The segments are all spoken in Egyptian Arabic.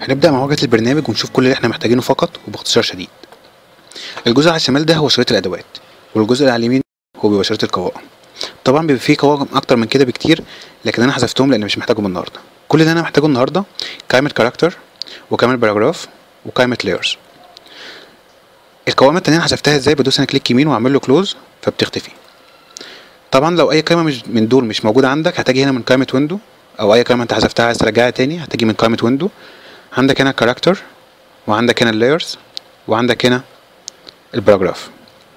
هنبدأ مع واجهة البرنامج ونشوف كل اللي احنا محتاجينه فقط وباختصار شديد الجزء على الشمال ده هو شريط الأدوات والجزء اللي على اليمين هو بيبقى شريط القوائم طبعا بيبقى فيه قوائم أكتر من كده بكتير لكن أنا حذفتهم لأن مش محتاجهم النهاردة كل اللي أنا محتاجه النهاردة قائمة كاركتر وقائمة باراجراف وقائمة لايرز القوائم التانية أنا حذفتها ازاي بدوس انا كليك يمين واعمل له كلوز فبتختفي طبعا لو اي قائمه مش من دول مش موجوده عندك هتجي هنا من قائمه ويندو او اي قائمه انت حذفتها عايز ترجعها تاني هتجي من قائمه ويندو عندك هنا كاركتر وعندك هنا اللايرز وعندك هنا الباراجراف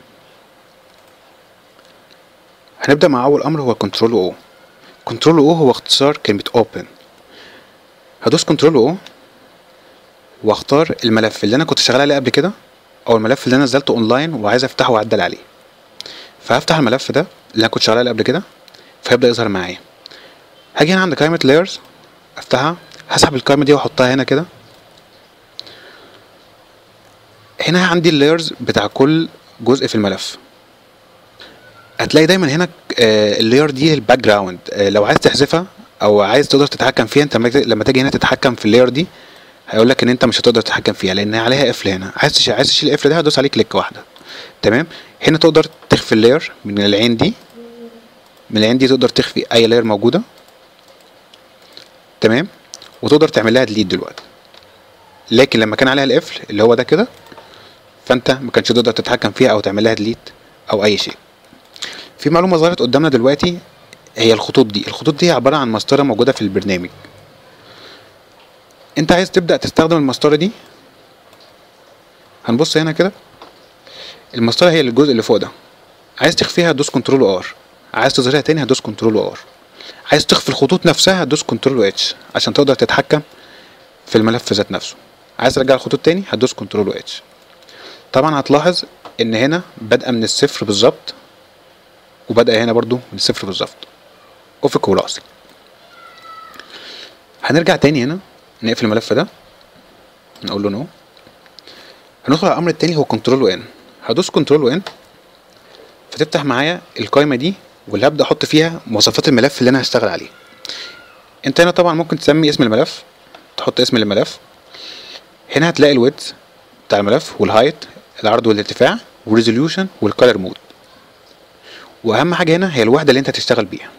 هنبدا مع اول امر هو كنترول او كنترول او هو اختصار كلمه اوبن هدوس كنترول او واختار الملف اللي انا كنت شغال عليه قبل كده او الملف اللي انا نزلته اونلاين وعايز افتحه واعدل عليه فهفتح الملف ده اللي انا كنت شغال عليه قبل كده فيبدا يظهر معايا هاجي هنا عند قائمه لايرز افتحها هسحب القائمه دي واحطها هنا كده هنا عندي اللايرز بتاع كل جزء في الملف هتلاقي دايما هنا اللاير دي الباك جراوند لو عايز تحذفها او عايز تقدر تتحكم فيها انت لما تيجي هنا تتحكم في اللاير دي هيقول لك ان انت مش هتقدر تتحكم فيها لان عليها قفل هنا عايز تشيل عايز تشيل القفل ده هتدوس عليه كليك واحده تمام هنا تقدر تخفي اللاير من العين دي من العين دي تقدر تخفي اي لاير موجوده تمام وتقدر تعمل لها ديليت دلوقتي لكن لما كان عليها القفل اللي هو ده كده فانت ما كانش تقدر تتحكم فيها او تعمل لها ديليت او اي شيء في معلومه ظهرت قدامنا دلوقتي هي الخطوط دي الخطوط دي عباره عن مسطره موجوده في البرنامج انت عايز تبدا تستخدم المسطره دي هنبص هنا كده المسطره هي الجزء اللي فوق ده عايز تخفيها هتدوس كنترول ار عايز تظهرها تاني هتدوس كنترول ار عايز تخفي الخطوط نفسها هتدوس كنترول اتش عشان تقدر تتحكم في الملف ذات نفسه عايز ترجع الخطوط تاني هتدوس كنترول اتش طبعا هتلاحظ ان هنا بادئه من الصفر بالظبط وبادئه هنا برضو من الصفر بالظبط افق وراسي هنرجع تاني هنا نقفل الملف ده نقول له نو هندخل على الامر التاني هو كنترول ان هدوس كنترول ان فتفتح معايا القائمه دي واللي هبدا احط فيها مواصفات الملف اللي انا هشتغل عليه انت هنا طبعا ممكن تسمي اسم الملف تحط اسم الملف هنا هتلاقي الويدث بتاع الملف والهايت العرض والارتفاع والريزوليوشن والكالر مود واهم حاجه هنا هي الوحده اللي انت هتشتغل بيها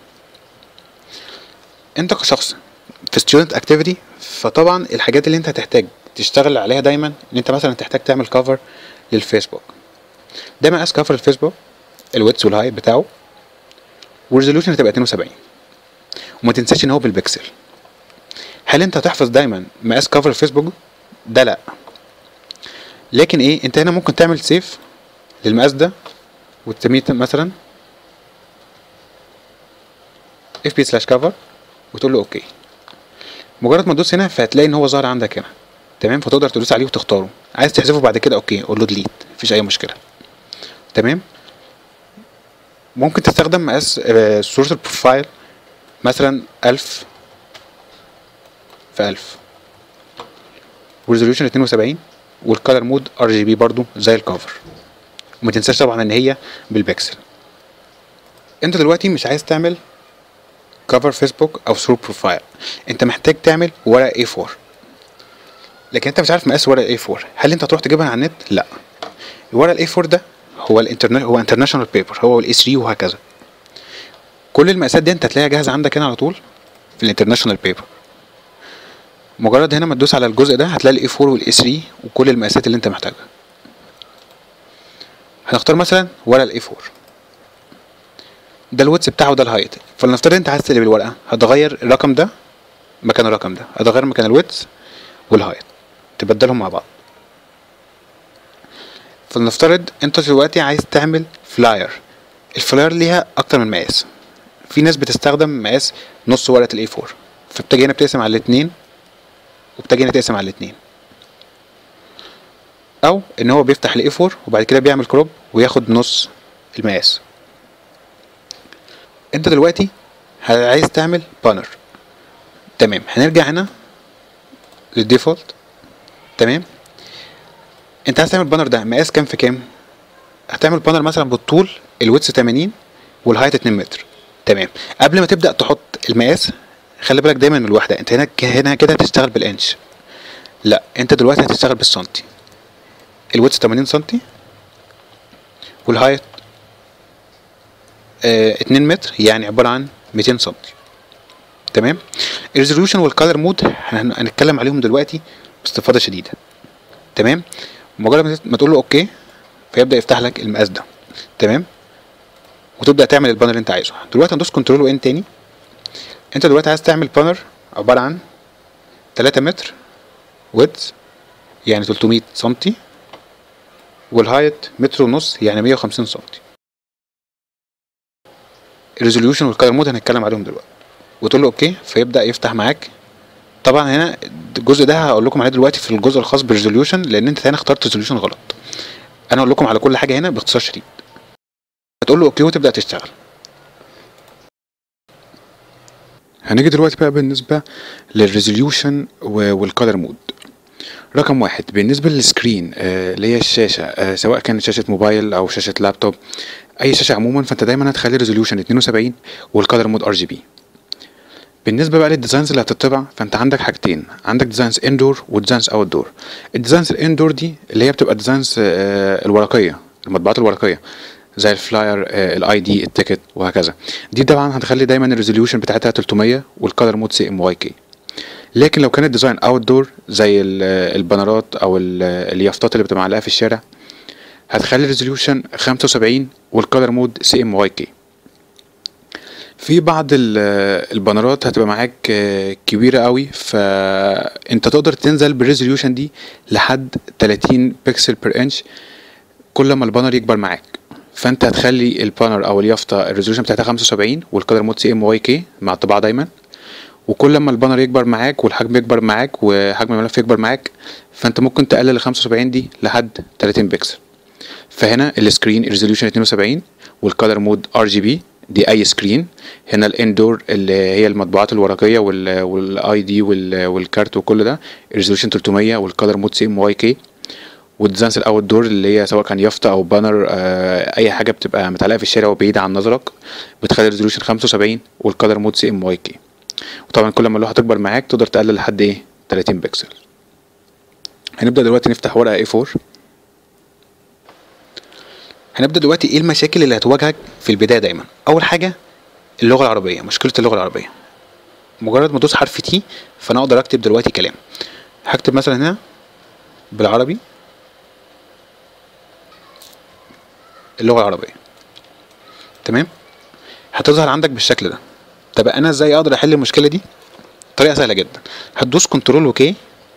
انت كشخص في ستودنت اكتيفيتي فطبعا الحاجات اللي انت هتحتاج تشتغل عليها دايما ان انت مثلا تحتاج تعمل كفر للفيسبوك دايما قاس كفر الفيسبوك الويدث والهايت بتاعه والريزوليوشن هتبقى 72 وما تنساش ان هو بالبكسل هل انت هتحفظ دايما مقاس كفر الفيسبوك ده لا لكن ايه انت هنا ممكن تعمل سيف للمقاس ده وتسميه مثلا اف بي سلاش كفر وتقول له اوكي مجرد ما تدوس هنا فهتلاقي ان هو ظهر عندك هنا تمام فتقدر تدوس عليه وتختاره عايز تحذفه بعد كده اوكي قول له ديليت مفيش اي مشكله تمام ممكن تستخدم مقاس صورة البروفايل مثلا ألف في ألف وريزوليوشن اتنين وسبعين والكالر مود ار جي بي برضو زي الكفر وما تنساش طبعا ان هي بالبكسل انت دلوقتي مش عايز تعمل كفر فيسبوك او صورة بروفايل انت محتاج تعمل ورق A4 لكن انت مش عارف مقاس ورق A4 هل انت هتروح تجيبها على النت لا الورق A4 ده هو الانترنت هو انترناشونال بيبر هو الاي 3 وهكذا كل المقاسات دي انت هتلاقيها جاهزه عندك هنا على طول في الانترناشونال بيبر مجرد هنا ما تدوس على الجزء ده هتلاقي الاي 4 والاي 3 وكل المقاسات اللي انت محتاجها هنختار مثلا ورق الاي 4 ده الويتس بتاعه وده الهايت فلنفترض انت عايز تقلب الورقه هتغير الرقم ده مكان الرقم ده هتغير مكان الويتس والهايت تبدلهم مع بعض فلنفترض انت دلوقتي عايز تعمل فلاير الفلاير ليها اكتر من مقاس في ناس بتستخدم مقاس نص ورقه الاي 4 فبتجي هنا بتقسم على الاتنين وبتجي هنا تقسم على الاتنين او ان هو بيفتح الاي 4 وبعد كده بيعمل كروب وياخد نص المقاس انت دلوقتي عايز تعمل بانر تمام هنرجع هنا للديفولت تمام انت عايز تعمل بانر ده مقاس كام في كام هتعمل بانر مثلا بالطول الويتس 80 والهايت 2 متر تمام قبل ما تبدا تحط المقاس خلي بالك دايما من الوحده انت هنا هنا كده هتشتغل بالانش لا انت دلوقتي هتشتغل بالسنتي الويدث 80 سنتي والهايت آه 2 متر يعني عبارة عن 200 سنتي تمام الريزوليوشن والكالر مود هن- هنتكلم عليهم دلوقتي باستفاضة شديدة تمام مجرد ما تت- ما تقول له اوكي فيبدأ يفتح لك المقاس ده تمام وتبدأ تعمل البانر اللي انت عايزه دلوقتي هندوس كنترول وان تاني انت دلوقتي عايز تعمل بانر عبارة عن 3 متر ويدث يعني 300 سنتي والهايت متر ونص يعني 150 سنتي الريزوليوشن والكالر مود هنتكلم عليهم دلوقتي وتقول له اوكي فيبدا يفتح معاك طبعا هنا الجزء ده هقول لكم عليه دلوقتي في الجزء الخاص بالريزوليوشن لان انت هنا اخترت ريزوليوشن غلط انا هقول لكم على كل حاجه هنا باختصار شديد هتقول له اوكي وتبدا تشتغل هنيجي دلوقتي بقى بالنسبه للريزوليوشن والكالر مود رقم واحد بالنسبة للسكرين آه، اللي هي الشاشة آه، سواء كانت شاشة موبايل أو شاشة لابتوب أي شاشة عموما فأنت دايما هتخلي ريزوليوشن 72 والكالر مود ار جي بي بالنسبة بقى للديزاينز اللي هتطبع فأنت عندك حاجتين عندك ديزاينز اندور وديزاينز اوت دور الديزاينز الاندور دي اللي هي بتبقى ديزاينز آه، الورقية المطبوعات الورقية زي الفلاير الاي دي التيكت وهكذا دي طبعا هتخلي دايما الريزوليوشن بتاعتها 300 والكالر مود سي ام واي كي لكن لو كانت ديزاين اوت دور زي ال- البنرات او ال- اليافطات اللي بتبقى معلقه في الشارع هتخلي الريزوليوشن 75 والكالر مود سي ام واي كي في بعض ال- البنرات هتبقى معاك آه، كبيرة قوي فانت تقدر تنزل بالريزوليوشن دي لحد 30 بكسل بير انش كل ما البانر يكبر معاك فانت هتخلي البانر او اليافطه الريزوليوشن بتاعتها 75 والكالر مود سي ام واي كي مع الطباعه دايما وكل ما البانر يكبر معاك والحجم يكبر معاك وحجم الملف يكبر معاك فانت ممكن تقلل ال 75 دي لحد 30 بكسل فهنا السكرين ريزوليوشن 72 والكالر مود ار جي بي دي اي سكرين هنا الاندور اللي هي المطبوعات الورقيه والاي دي والكارت وكل ده ريزوليوشن 300 والكالر مود سي ام واي كي والديزاينز الاوت دور اللي هي سواء كان يافطه او بانر آه اي حاجه بتبقى متعلقه في الشارع وبعيده عن نظرك بتخلي الريزوليوشن 75 والكالر مود سي ام واي كي وطبعا كل ما اللوحه تكبر معاك تقدر تقلل لحد ايه 30 بكسل هنبدا دلوقتي نفتح ورقه A4 هنبدا دلوقتي ايه المشاكل اللي هتواجهك في البدايه دايما اول حاجه اللغه العربيه مشكله اللغه العربيه مجرد ما ادوس حرف تي فانا اقدر اكتب دلوقتي كلام هكتب مثلا هنا بالعربي اللغه العربيه تمام هتظهر عندك بالشكل ده طب انا ازاي اقدر احل المشكله دي طريقه سهله جدا هتدوس كنترول وكي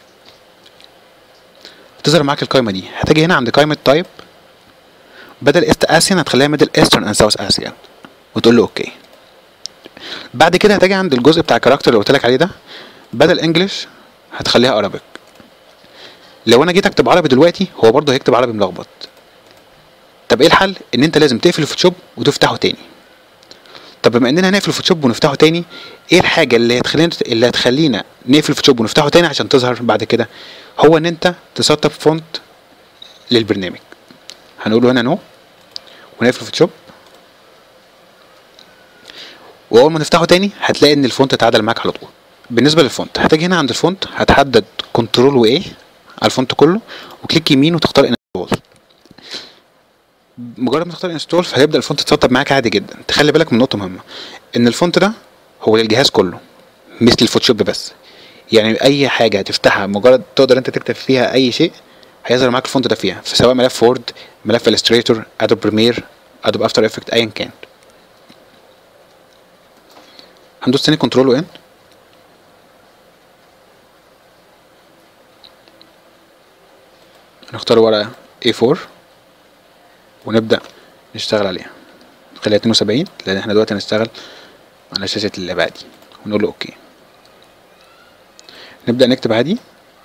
تظهر معاك القائمه دي هتيجي هنا عند قائمه تايب بدل ايست اسيان هتخليها ميدل ايسترن اند ساوث اسيان وتقول له اوكي بعد كده هتيجي عند الجزء بتاع الكاركتر اللي قلت لك عليه ده بدل انجلش هتخليها ارابيك لو انا جيت اكتب عربي دلوقتي هو برضه هيكتب عربي ملخبط طب ايه الحل ان انت لازم تقفل الفوتوشوب وتفتحه تاني طب بما اننا هنقفل الفوتوشوب ونفتحه تاني ايه الحاجه اللي هتخلينا اللي هتخلينا نقفل الفوتوشوب ونفتحه تاني عشان تظهر بعد كده هو ان انت تسطب فونت للبرنامج هنقوله هنا نو ونقفل الفوتوشوب واول ما نفتحه تاني هتلاقي ان الفونت اتعدل معاك على طول بالنسبه للفونت هتيجي هنا عند الفونت هتحدد كنترول وايه على الفونت كله وكليك يمين وتختار انستول مجرد ما تختار انستول فهيبدا الفونت يتسطب معاك عادي جدا تخلي بالك من نقطه مهمه ان الفونت ده هو للجهاز كله مثل الفوتوشوب بس يعني اي حاجه هتفتحها مجرد تقدر انت تكتب فيها اي شيء هيظهر معاك الفونت ده فيها سواء ملف وورد ملف الستريتور ادوب بريمير ادوب افتر افكت ايا كان هندوس تاني كنترول وان هنختار ورقة A4 ونبدأ نشتغل عليها نخليها 72 لأن احنا دلوقتي هنشتغل على شاشة الأبعادي ونقول له أوكي نبدأ نكتب عادي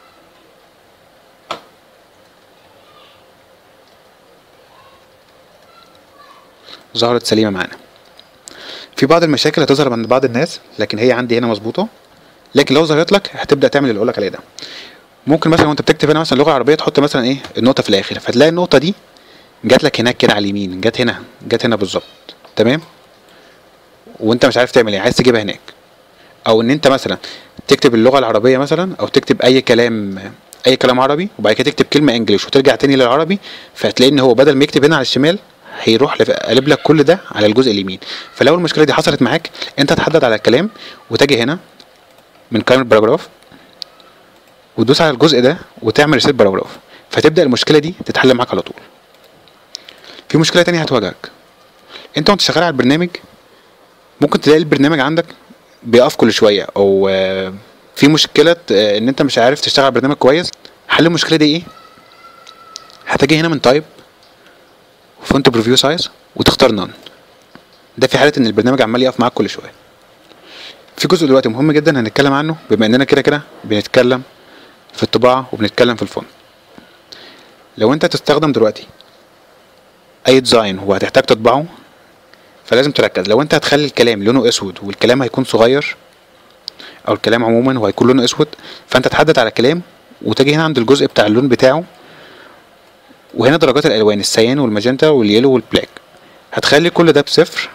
ظهرت سليمة معانا في بعض المشاكل هتظهر عند بعض الناس لكن هي عندي هنا مظبوطة لكن لو ظهرت لك هتبدأ تعمل اللي أقولك عليه ده ممكن مثلا وانت بتكتب هنا مثلا لغه عربيه تحط مثلا ايه النقطه في الاخر فتلاقي النقطه دي جات لك هناك كده على اليمين جت هنا جت هنا بالظبط تمام وانت مش عارف تعمل ايه عايز تجيبها هناك او ان انت مثلا تكتب اللغه العربيه مثلا او تكتب اي كلام اي كلام عربي وبعد كده تكتب كلمه انجليش وترجع تاني للعربي فهتلاقي ان هو بدل ما يكتب هنا على الشمال هيروح لف- قالب لك كل ده على الجزء اليمين فلو المشكله دي حصلت معاك انت تحدد على الكلام وتجي هنا من قائمه باراجراف وتدوس على الجزء ده وتعمل ريسيت باراجراف فتبدا المشكله دي تتحل معاك على طول في مشكله تانية هتواجهك انت وانت شغال على البرنامج ممكن تلاقي البرنامج عندك بيقف كل شويه او آه، في مشكله آه، ان انت مش عارف تشتغل على البرنامج كويس حل المشكله دي ايه هتجي هنا من تايب فونت بريفيو سايز وتختار نان ده في حاله ان البرنامج عمال يقف معاك كل شويه في جزء دلوقتي مهم جدا هنتكلم عنه بما اننا كده كده بنتكلم في الطباعه وبنتكلم في الفونت لو انت تستخدم دلوقتي اي ديزاين وهتحتاج تطبعه فلازم تركز لو انت هتخلي الكلام لونه اسود والكلام هيكون صغير او الكلام عموما وهيكون لونه اسود فانت تحدد على الكلام وتجي هنا عند الجزء بتاع اللون بتاعه وهنا درجات الالوان السيان والماجنتا واليلو والبلاك هتخلي كل ده بصفر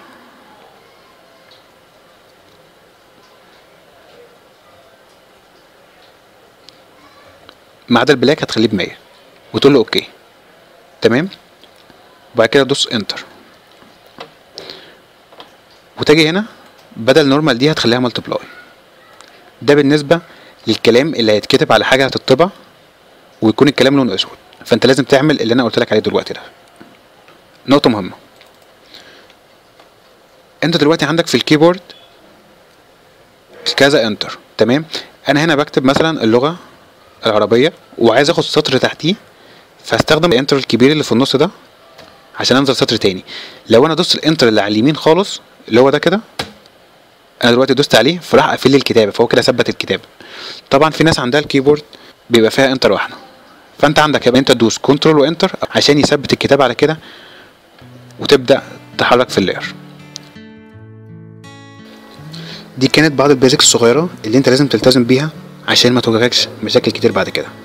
ما عدا البلاك هتخليه بمية وتقول له اوكي تمام وبعد كده دوس انتر وتجي هنا بدل نورمال دي هتخليها ملتبلاي ده بالنسبة للكلام اللي هيتكتب على حاجة هتطبع ويكون الكلام لونه اسود فانت لازم تعمل اللي انا قلت لك عليه دلوقتي ده نقطة مهمة انت دلوقتي عندك في الكيبورد كذا انتر تمام انا هنا بكتب مثلا اللغة العربية وعايز اخد سطر تحتيه فاستخدم الانتر الكبير اللي في النص ده عشان انزل سطر تاني لو انا دوست الانتر اللي على اليمين خالص اللي هو ده كده انا دلوقتي دوست عليه فراح قافل لي الكتابه فهو كده ثبت الكتابه طبعا في ناس عندها الكيبورد بيبقى فيها انتر واحده فانت عندك يبقى انت تدوس كنترول وانتر عشان يثبت الكتابه على كده وتبدا تحرك في اللاير دي كانت بعض البيزكس الصغيره اللي انت لازم تلتزم بيها عشان ما تواجهكش مشاكل كتير بعد كده